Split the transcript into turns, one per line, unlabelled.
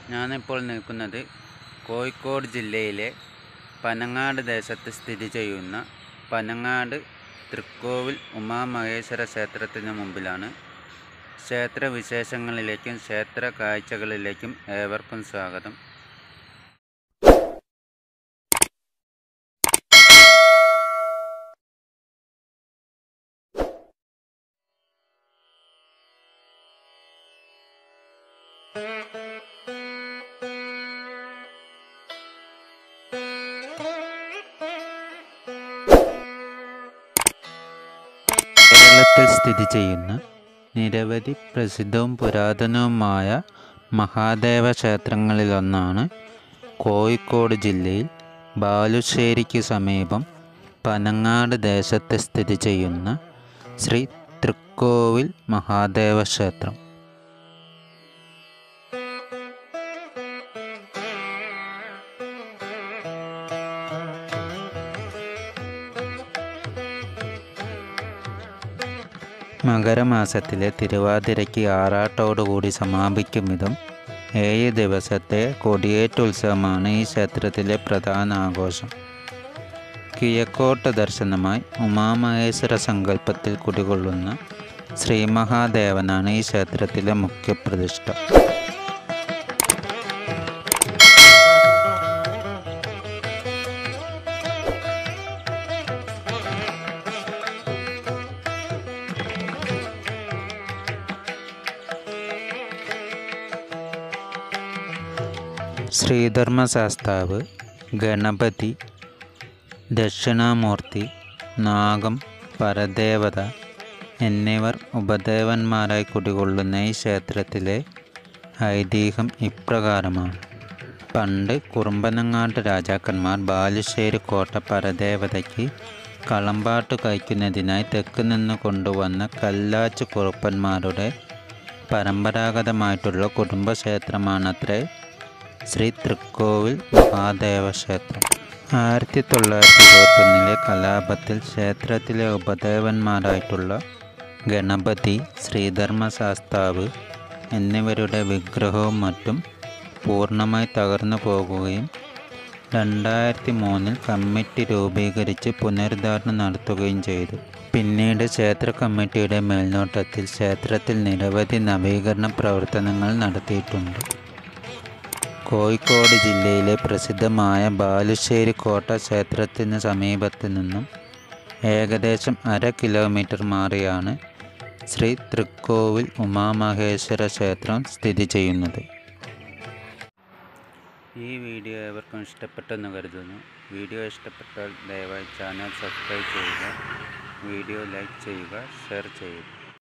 ഞാനിപ്പോൾ നിൽക്കുന്നത് കോഴിക്കോട് ജില്ലയിലെ പനങ്ങാട് ദേശത്ത് സ്ഥിതി ചെയ്യുന്ന പനങ്ങാട് തൃക്കോവിൽ ഉമാമഹേശ്വര ക്ഷേത്രത്തിന് മുമ്പിലാണ് ക്ഷേത്ര വിശേഷങ്ങളിലേക്കും ക്ഷേത്ര കാഴ്ചകളിലേക്കും ഏവർക്കും സ്വാഗതം കേരളത്തിൽ സ്ഥിതി ചെയ്യുന്ന നിരവധി പ്രസിദ്ധവും പുരാതനവുമായ മഹാദേവ ക്ഷേത്രങ്ങളിലൊന്നാണ് കോഴിക്കോട് ജില്ലയിൽ ബാലുശ്ശേരിക്ക് സമീപം പനങ്ങാട് ദേശത്ത് സ്ഥിതി ചെയ്യുന്ന ശ്രീ തൃക്കോവിൽ മഹാദേവ ക്ഷേത്രം മകരമാസത്തിലെ തിരുവാതിരയ്ക്ക് ആറാട്ടോടുകൂടി സമാപിക്കും വിധം ഏഴ് ദിവസത്തെ കൊടിയേറ്റുത്സവമാണ് ഈ ക്ഷേത്രത്തിലെ പ്രധാന ആഘോഷം കിഴക്കോട്ട് ദർശനമായി ഉമാമഹേശ്വര സങ്കല്പത്തിൽ കുടികൊള്ളുന്ന ശ്രീമഹാദേവനാണ് ഈ ക്ഷേത്രത്തിലെ മുഖ്യപ്രതിഷ്ഠ ശ്രീധർമ്മശാസ്താവ് ഗണപതി ദക്ഷിണാമൂർത്തി നാഗം പരദേവത എന്നിവർ ഉപദേവന്മാരായി കുടികൊള്ളുന്ന ഈ ക്ഷേത്രത്തിലെ ഐതിഹ്യം ഇപ്രകാരമാണ് പണ്ട് കുറുമ്പനങ്ങാട്ട് രാജാക്കന്മാർ ബാലുശ്ശേരി കോട്ട പരദേവതയ്ക്ക് കളമ്പാട്ട് കഴിക്കുന്നതിനായി തെക്ക് നിന്ന് കൊണ്ടുവന്ന കല്ലാച്ച് കുറുപ്പന്മാരുടെ പരമ്പരാഗതമായിട്ടുള്ള കുടുംബക്ഷേത്രമാണത്രേ ശ്രീ തൃക്കോവിൽ മഹാദേവ ക്ഷേത്രം ആയിരത്തി തൊള്ളായിരത്തി ഇരുപത്തൊന്നിലെ കലാപത്തിൽ ക്ഷേത്രത്തിലെ ഉപദേവന്മാരായിട്ടുള്ള ഗണപതി ശ്രീധർമ്മശാസ്താവ് എന്നിവരുടെ വിഗ്രഹവും മറ്റും പൂർണ്ണമായി തകർന്നു പോകുകയും രണ്ടായിരത്തി മൂന്നിൽ കമ്മിറ്റി രൂപീകരിച്ച് പുനരുദ്ധാരണം നടത്തുകയും ചെയ്തു പിന്നീട് ക്ഷേത്ര കമ്മിറ്റിയുടെ മേൽനോട്ടത്തിൽ ക്ഷേത്രത്തിൽ നിരവധി നവീകരണ പ്രവർത്തനങ്ങൾ നടത്തിയിട്ടുണ്ട് കോഴിക്കോട് ജില്ലയിലെ പ്രസിദ്ധമായ ബാലുശ്ശേരി കോട്ട ക്ഷേത്രത്തിന് സമീപത്ത് നിന്നും ഏകദേശം അര കിലോമീറ്റർ മാറിയാണ് ശ്രീ തൃക്കോവിൽ ഉമാമഹേശ്വര ക്ഷേത്രം സ്ഥിതി ചെയ്യുന്നത് ഈ വീഡിയോ ഏവർക്കും ഇഷ്ടപ്പെട്ടെന്ന് കരുതുന്നു വീഡിയോ ഇഷ്ടപ്പെട്ടാൽ ദയവായി ചാനൽ സബ്സ്ക്രൈബ് ചെയ്യുക വീഡിയോ ലൈക്ക് ചെയ്യുക ഷെയർ ചെയ്യുക